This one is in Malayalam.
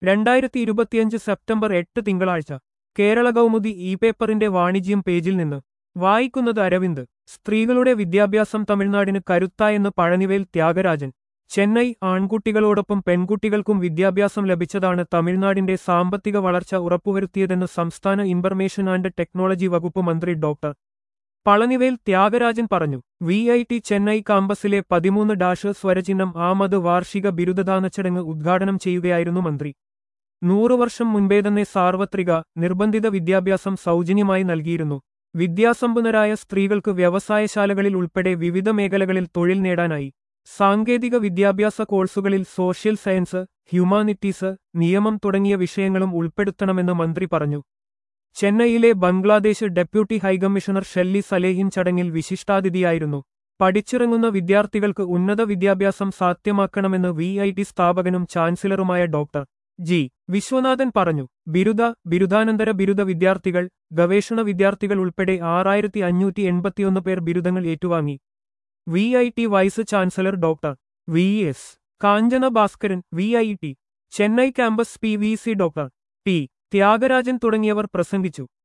രണ്ടായിരത്തി ഇരുപത്തിയഞ്ച് സെപ്റ്റംബർ എട്ട് തിങ്കളാഴ്ച കേരള കൗമുദി ഇ പേപ്പറിന്റെ വാണിജ്യം പേജിൽ നിന്ന് വായിക്കുന്നത് അരവിന്ദ് സ്ത്രീകളുടെ വിദ്യാഭ്യാസം തമിഴ്നാടിന് കരുത്തായെന്ന് പഴനിവേൽ ത്യാഗരാജൻ ചെന്നൈ ആൺകുട്ടികളോടൊപ്പം പെൺകുട്ടികൾക്കും വിദ്യാഭ്യാസം ലഭിച്ചതാണ് തമിഴ്നാടിന്റെ സാമ്പത്തിക വളർച്ച ഉറപ്പുവരുത്തിയതെന്ന് സംസ്ഥാന ഇൻഫർമേഷൻ ആൻഡ് ടെക്നോളജി വകുപ്പ് മന്ത്രി ഡോക്ടർ പളനിവേൽ ത്യാഗരാജൻ പറഞ്ഞു വി ഐ ടി ചെന്നൈ കാമ്പസിലെ പതിമൂന്ന് ഡാഷ് സ്വരചിഹ്നം ആമത് വാർഷിക ബിരുദദാന ചടങ്ങ് ഉദ്ഘാടനം ചെയ്യുകയായിരുന്നു മന്ത്രി നൂറു വർഷം മുൻപേ തന്നെ സാർവത്രിക നിർബന്ധിത വിദ്യാഭ്യാസം സൗജന്യമായി നൽകിയിരുന്നു വിദ്യാസമ്പന്നരായ സ്ത്രീകൾക്ക് വ്യവസായശാലകളിൽ ഉൾപ്പെടെ വിവിധ മേഖലകളിൽ തൊഴിൽ നേടാനായി സാങ്കേതിക വിദ്യാഭ്യാസ കോഴ്സുകളിൽ സോഷ്യൽ സയൻസ് ഹ്യൂമാനിറ്റീസ് നിയമം തുടങ്ങിയ വിഷയങ്ങളും ഉൾപ്പെടുത്തണമെന്ന് മന്ത്രി പറഞ്ഞു ചെന്നൈയിലെ ബംഗ്ലാദേശ് ഡെപ്യൂട്ടി ഹൈക്കമ്മീഷണർ ഷെല്ലി സലേഹിൻ ചടങ്ങിൽ വിശിഷ്ടാതിഥിയായിരുന്നു പഠിച്ചിറങ്ങുന്ന വിദ്യാർത്ഥികൾക്ക് ഉന്നത വിദ്യാഭ്യാസം സാധ്യമാക്കണമെന്ന് വി ഐ ടി സ്ഥാപകനും ചാൻസലറുമായ ഡോക്ടർ ജി വിശ്വനാഥൻ പറഞ്ഞു ബിരുദ ബിരുദാനന്തര ബിരുദ വിദ്യാർത്ഥികൾ ഗവേഷണ വിദ്യാർത്ഥികൾ ഉൾപ്പെടെ ആറായിരത്തി അഞ്ഞൂറ്റി എൺപത്തിയൊന്ന് പേർ ബിരുദങ്ങൾ ഏറ്റുവാങ്ങി V I T vice chancellor doctor V S Kanchana Bhaskaran V I T Chennai campus P V C doctor P Thiagarajan തുടങ്ങിയവർ പ്രസംഗിച്ചു